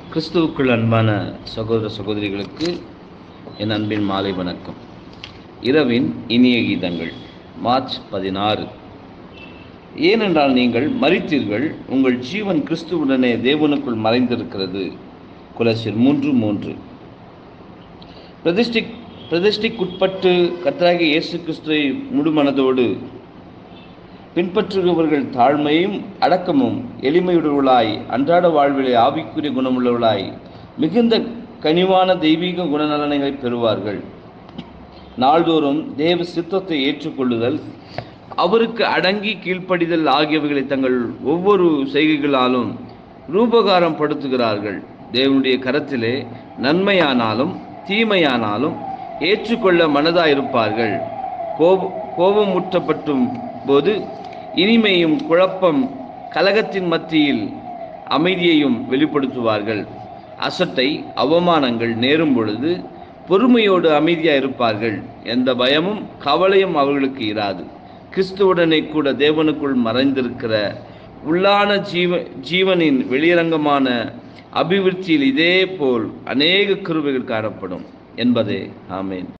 கிறிஸ்துவுக்குள் அன்பான சகோதர சகோதரிகளுக்கு என் அன்பின் மாலை வணக்கம் இரவின் இனிய கீதங்கள் மார்ச் பதினாறு ஏனென்றால் நீங்கள் மறித்தீர்கள் உங்கள் ஜீவன் கிறிஸ்துவுடனே தேவனுக்குள் மறைந்திருக்கிறது குலசிர் மூன்று மூன்று பிரதிஷ்டி பிரதிஷ்டிக்குட்பட்டு கர்த்தராகிய இயேசு கிறிஸ்துவை முழுமனதோடு பின்பற்றுகிறவர்கள் தாழ்மையும் அடக்கமும் எளிமையுடையவர்களாய் அன்றாட வாழ்விலே ஆவிக்குரிய குணமுள்ளவர்களாய் மிகுந்த கனிவான தெய்வீக குணநலனைகளை பெறுவார்கள் நாள்தோறும் தேவ சித்தத்தை ஏற்றுக்கொள்ளுதல் அவருக்கு அடங்கி கீழ்ப்படிதல் ஆகியவைகளை தங்கள் ஒவ்வொரு செய்கைகளாலும் ரூபகாரம் படுத்துகிறார்கள் தேவனுடைய கரத்திலே நன்மையானாலும் தீமையானாலும் ஏற்றுக்கொள்ள மனதாயிருப்பார்கள் கோப கோபமுற்றப்பட்டும் போது இனிமையும் குழப்பம் கலகத்தின் மத்தியில் அமைதியையும் வெளிப்படுத்துவார்கள் அசட்டை அவமானங்கள் நேரும் பொழுது பொறுமையோடு அமைதியாக இருப்பார்கள் எந்த பயமும் கவலையும் அவர்களுக்கு இராது கிறிஸ்துவுடனே கூட தேவனுக்குள் மறைந்திருக்கிற உள்ளான ஜீவ ஜீவனின் வெளியரங்கமான அபிவிருத்தியில் இதே போல் அநேக கிருபைகள் காணப்படும் என்பதே ஆமேன்